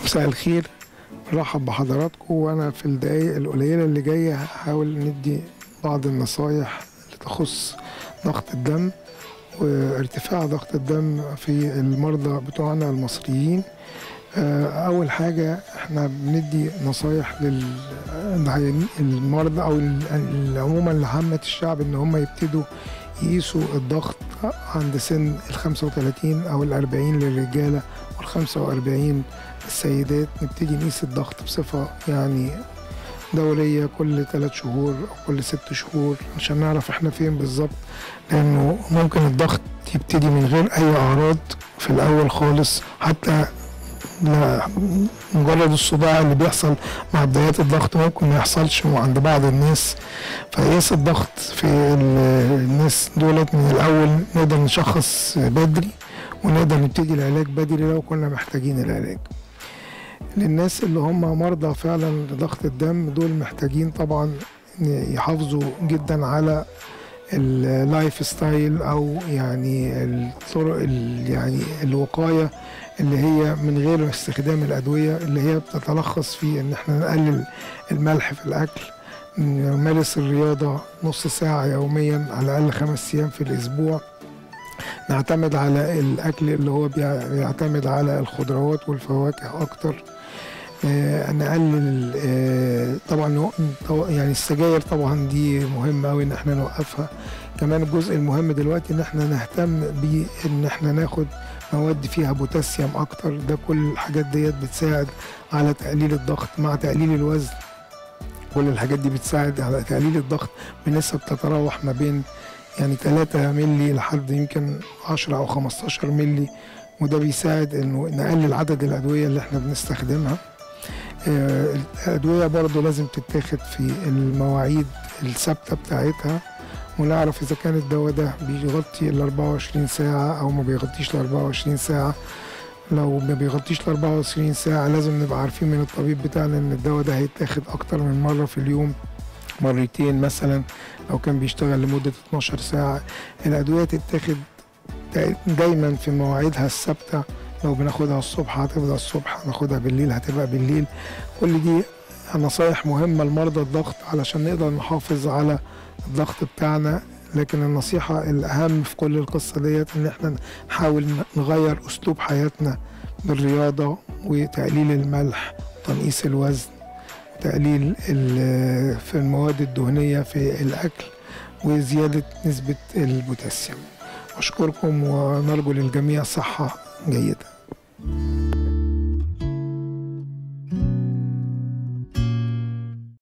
مساء الخير مرحب بحضراتكم وانا في الدقايق القليله اللي جايه هحاول ندي بعض النصايح اللي تخص ضغط الدم وارتفاع ضغط الدم في المرضى بتوعنا المصريين آه، اول حاجه احنا بندي نصايح للمرضى او ال- عموما لعامه الشعب ان هم يبتدوا يقيسوا الضغط عند سن ال 35 او ال 40 للرجاله وال 45 السيدات نبتدي نقيس الضغط بصفه يعني دوريه كل ثلاث شهور او كل ست شهور عشان نعرف احنا فين بالظبط لانه ممكن الضغط يبتدي من غير اي اعراض في الاول خالص حتى لا مجرد الصداع اللي بيحصل مع بدايات الضغط ممكن ما يحصلش عند بعض الناس فقياس الضغط في ال- الناس دولت من الاول نقدر نشخص بدري ونقدر نبتدي العلاج بدري لو كنا محتاجين العلاج للناس اللي هم مرضى فعلا ضغط الدم دول محتاجين طبعا إن يحافظوا جدا على اللايف ستايل او يعني الطرق ال- يعني الوقايه اللي هي من غير استخدام الادويه اللي هي بتتلخص في ان احنا نقلل الملح في الاكل نمارس الرياضه نص ساعه يوميا على الاقل خمس ايام في الاسبوع نعتمد على الاكل اللي هو بيع- بيعتمد على الخضروات والفواكه اكتر آه، نقلل آه، طبعا نو- طو- يعني السجاير طبعا دي مهمه قوي ان احنا نوقفها كمان الجزء المهم دلوقتي ان احنا نهتم بان احنا ناخد مواد فيها بوتاسيوم اكتر ده كل الحاجات ديت بتساعد على تقليل الضغط مع تقليل الوزن كل الحاجات دي بتساعد على تقليل الضغط بنسب تتراوح ما بين يعني 3 ملي لحد يمكن 10 او 15 ملي وده بيساعد انه نقلل عدد الادويه اللي احنا بنستخدمها آه، الادويه برضو لازم تتاخد في المواعيد الثابته بتاعتها ونعرف اذا كان الدواء ده بيغطي ال 24 ساعه او ما بيغطيش ال 24 ساعه لو ما بيغطيش ال 24 ساعه لازم نبقى عارفين من الطبيب بتاعنا ان الدواء ده هيتاخد اكتر من مره في اليوم مرتين مثلا لو كان بيشتغل لمده 12 ساعه الادويه تتاخد دا- دايما في مواعيدها الثابته لو بناخدها الصبح هتبقى الصبح ناخدها بالليل هتبقى بالليل كل دي نصايح مهمة لمرضى الضغط علشان نقدر نحافظ على الضغط بتاعنا لكن النصيحة الأهم في كل القصة ديت إن احنا نحاول نغير أسلوب حياتنا بالرياضة وتقليل الملح تنقيس الوزن تقليل ال- في المواد الدهنية في الأكل وزيادة نسبة البوتاسيوم أشكركم ونرجو للجميع صحة جيدة